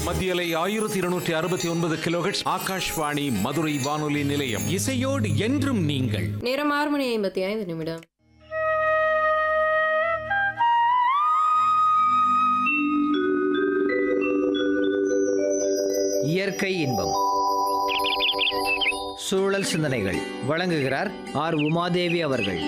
மத்தியலை ஆயிரத்தி இருநூற்றி அறுபத்தி ஒன்பது கிலோஹெட்ஸ் ஆகாஷ்வாணி மதுரை வானொலி நிலையம் இசையோடு என்றும் நீங்கள் நேரம் ஆறு மணி ஐம்பத்தி ஐந்து நிமிடம் இயற்கை இன்பம் சூழல் சிந்தனைகள் வழங்குகிறார் ஆர் உமாதேவி அவர்கள்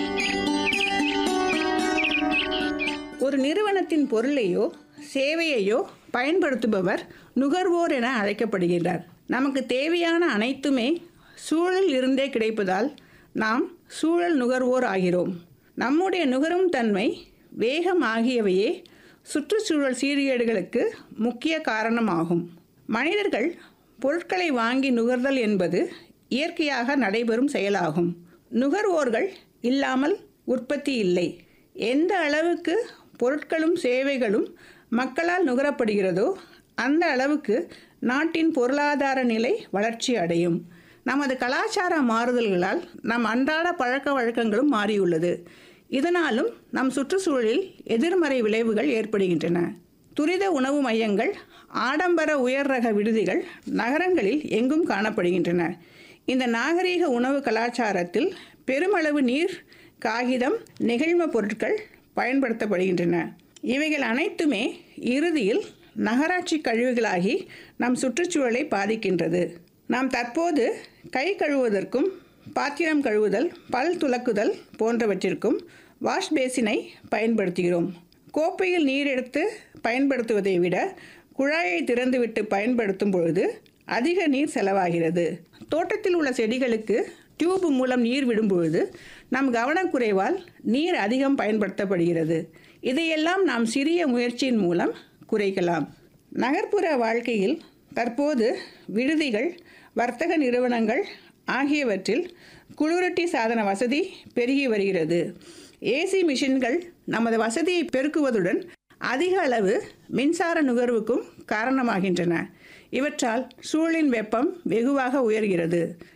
ஒரு நிறுவனத்தின் பொருளையோ சேவையையோ பயன்படுத்துபவர் நுகர்வோர் என அழைக்கப்படுகிறார் நமக்கு தேவையான அனைத்துமே சூழல் இருந்தே கிடைப்பதால் நாம் சூழல் நுகர்வோர் ஆகிறோம் நம்முடைய நுகரும் தன்மை வேகம் ஆகியவையே சுற்றுச்சூழல் சீர்கேடுகளுக்கு முக்கிய காரணமாகும் மனிதர்கள் பொருட்களை வாங்கி நுகர்தல் என்பது இயற்கையாக நடைபெறும் செயலாகும் நுகர்வோர்கள் இல்லாமல் உற்பத்தி இல்லை எந்த அளவுக்கு பொருட்களும் சேவைகளும் மக்களால் நுகரப்படுகிறதோ அந்த அளவுக்கு நாட்டின் பொருளாதார நிலை வளர்ச்சி அடையும் நமது கலாச்சார மாறுதல்களால் நம் அன்றாட பழக்க வழக்கங்களும் மாறியுள்ளது இதனாலும் நம் சுற்றுச்சூழலில் எதிர்மறை விளைவுகள் ஏற்படுகின்றன துரித உணவு மையங்கள் ஆடம்பர உயர் ரக விடுதிகள் நகரங்களில் எங்கும் காணப்படுகின்றன இந்த நாகரீக உணவு கலாச்சாரத்தில் பெருமளவு நீர் காகிதம் நெகிழ்ம பொருட்கள் பயன்படுத்தப்படுகின்றன இவைகள் அனைத்துமே இறுதியில் நகராட்சி கழிவுகளாகி நம் சுற்றுச்சூழலை பாதிக்கின்றது நாம் தற்போது கை கழுவுவதற்கும் பாத்திரம் கழுவுதல் பல் துலக்குதல் போன்றவற்றிற்கும் வாஷ் பேசினை பயன்படுத்துகிறோம் கோப்பையில் நீர் எடுத்து பயன்படுத்துவதை விட குழாயை திறந்துவிட்டு பயன்படுத்தும் பொழுது அதிக நீர் செலவாகிறது தோட்டத்தில் உள்ள செடிகளுக்கு டியூப் மூலம் நீர் விடும் பொழுது நம் கவனக்குறைவால் நீர் அதிகம் பயன்படுத்தப்படுகிறது இதையெல்லாம் நாம் சிறிய முயற்சியின் மூலம் குறைக்கலாம் நகர்ப்புற வாழ்க்கையில் தற்போது விடுதிகள் வர்த்தக நிறுவனங்கள் ஆகியவற்றில் குளிரூட்டி சாதன வசதி பெருகி வருகிறது ஏசி மிஷின்கள் நமது வசதியை பெருக்குவதுடன் அதிக அளவு மின்சார நுகர்வுக்கும் காரணமாகின்றன இவற்றால் சூழலின் வெப்பம் வெகுவாக உயர்கிறது